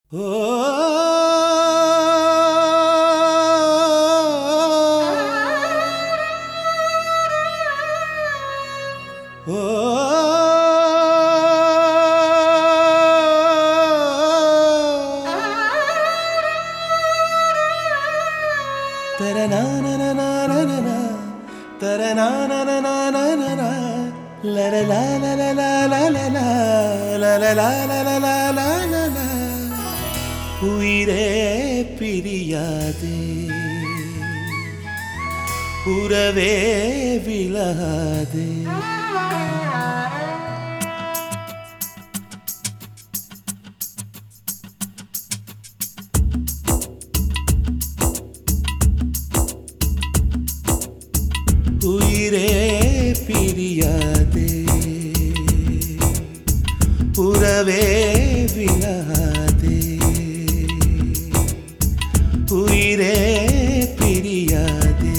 உயிரே பிரியாதே உறவே விலகாதே உயிரே பிரியாதே உறவே விலகாதே உயிரே பிரியாதே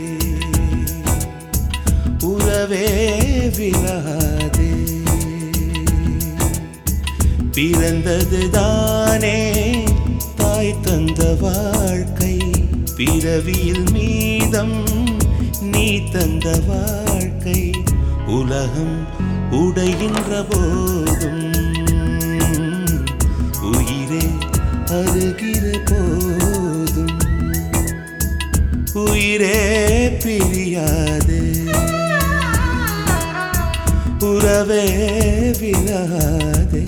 உறவே விலகாதே பிறந்தது தானே தாய் தந்த வாழ்க்கை பிறவியில் மீதம் நீ தந்த வாழ்க்கை உலகம் உடைகின்ற போதும் உயிரே அருகிற போதும் உயிரே பிரியாதே உறவே விலகாதே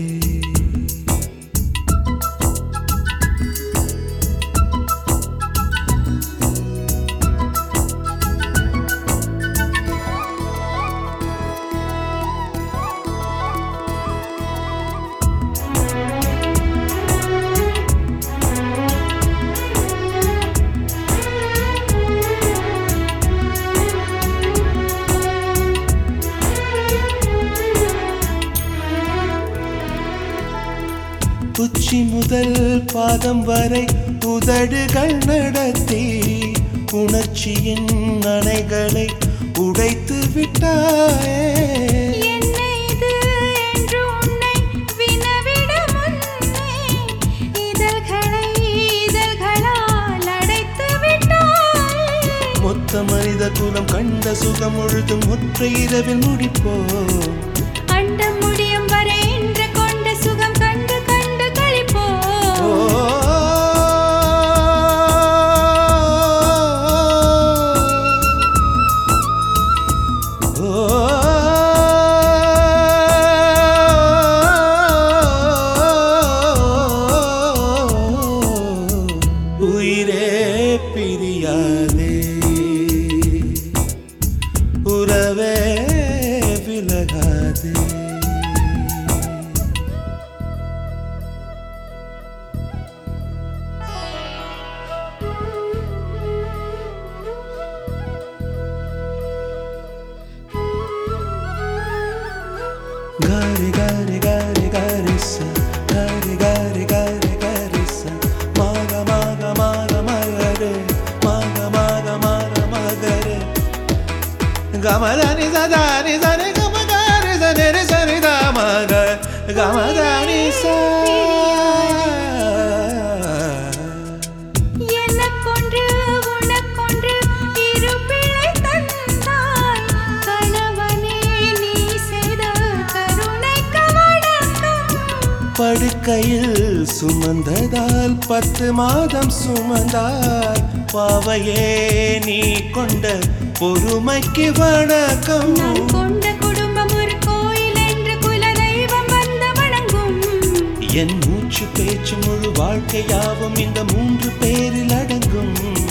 உச்சி முதல் பாதம் வரை உதடுகள் நடத்தி உணர்ச்சியின் அணைகளை உடைத்து விட்டாயே என்ன இது என்று உன்னை வினவிட முன்னே இதழ்களை இதழ்களால் அடைத்து விட்டாய் மொத்த மனித குலம் கண்ட சுகம் முழுதும் ஒற்ற இரவில் முடிப்போம் அண்டம் முடியும் வரை இன்று கொண்ட சுகம் கண்டு கண்டு ஓ, கழிப்போம் உயிரே பிரியாதே உறவே விலகாதே Gare gare gare gare sa gare gare gare gare sa maga maga maga maga re maga maga maga maga re gama da ni sa da ni sa re gama ga re sa re re sa re da ma ga gama da ni sa எனக்கொன்று உனக்கொன்று இரு பிள்ளை தந்தாய் கணவனே நீ செய்த கருணைக்கு வணக்கம் படுக்கையில் சுமந்ததால் பத்து மாதம் சுமந்தால் பாவையே நீ கொண்ட பொறுமைக்கு வணக்கம் நான் கொண்ட குடும்பம் ஒரு கோயில் என்று குலதெய்வம் வந்து வணங்கும் என் மூச்சு பேச்சு முழு வாழ்க்கையாவும் இந்த மூன்று பேரில் அடங்கும்